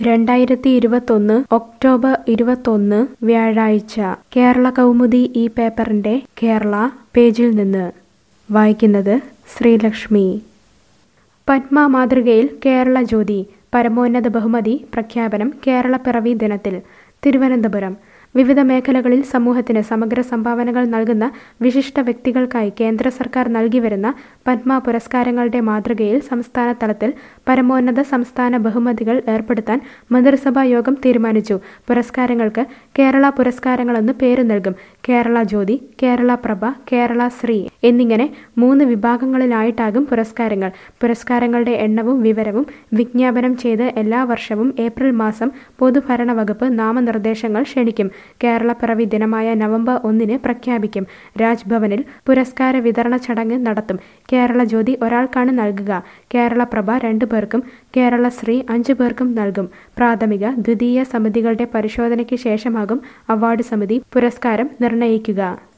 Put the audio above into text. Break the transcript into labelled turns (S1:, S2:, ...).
S1: രണ്ടായിരത്തി ഇരുപത്തൊന്ന് ഒക്ടോബർ ഇരുപത്തൊന്ന് വ്യാഴാഴ്ച കേരള കൗമുദി ഈ പേപ്പറിന്റെ കേരള പേജിൽ നിന്ന് വായിക്കുന്നത് ശ്രീലക്ഷ്മി പത്മ മാതൃകയിൽ കേരള ജ്യോതി പരമോന്നത ബഹുമതി പ്രഖ്യാപനം കേരള പിറവി ദിനത്തിൽ തിരുവനന്തപുരം വിവിധ മേഖലകളിൽ സമൂഹത്തിന് സമഗ്ര സംഭാവനകൾ നൽകുന്ന വിശിഷ്ട വ്യക്തികൾക്കായി കേന്ദ്ര സർക്കാർ നൽകിവരുന്ന പത്മ പുരസ്കാരങ്ങളുടെ മാതൃകയിൽ സംസ്ഥാന തലത്തിൽ പരമോന്നത സംസ്ഥാന ബഹുമതികൾ ഏർപ്പെടുത്താൻ മന്ത്രിസഭാ യോഗം തീരുമാനിച്ചു പുരസ്കാരങ്ങൾക്ക് കേരള പുരസ്കാരങ്ങളെന്ന് പേര് നൽകും കേരള ജ്യോതി കേരള പ്രഭ കേരള ശ്രീ എന്നിങ്ങനെ മൂന്ന് വിഭാഗങ്ങളിലായിട്ടാകും പുരസ്കാരങ്ങൾ പുരസ്കാരങ്ങളുടെ എണ്ണവും വിവരവും വിജ്ഞാപനം ചെയ്ത് എല്ലാ വർഷവും ഏപ്രിൽ മാസം പൊതുഭരണ വകുപ്പ് നാമനിർദ്ദേശങ്ങൾ ക്ഷണിക്കും കേരള പിറവി ദിനമായ നവംബർ ഒന്നിന് പ്രഖ്യാപിക്കും രാജ്ഭവനിൽ പുരസ്കാര വിതരണ ചടങ്ങ് നടത്തും കേരള ജ്യോതി ഒരാൾക്കാണ് നൽകുക കേരള പ്രഭ രണ്ടു പേർക്കും കേരള ശ്രീ അഞ്ചു പേർക്കും നൽകും പ്രാഥമിക ദ്വിതീയ സമിതികളുടെ പരിശോധനയ്ക്ക് ശേഷമാകും അവാർഡ് സമിതി പുരസ്കാരം നിർണയിക്കുക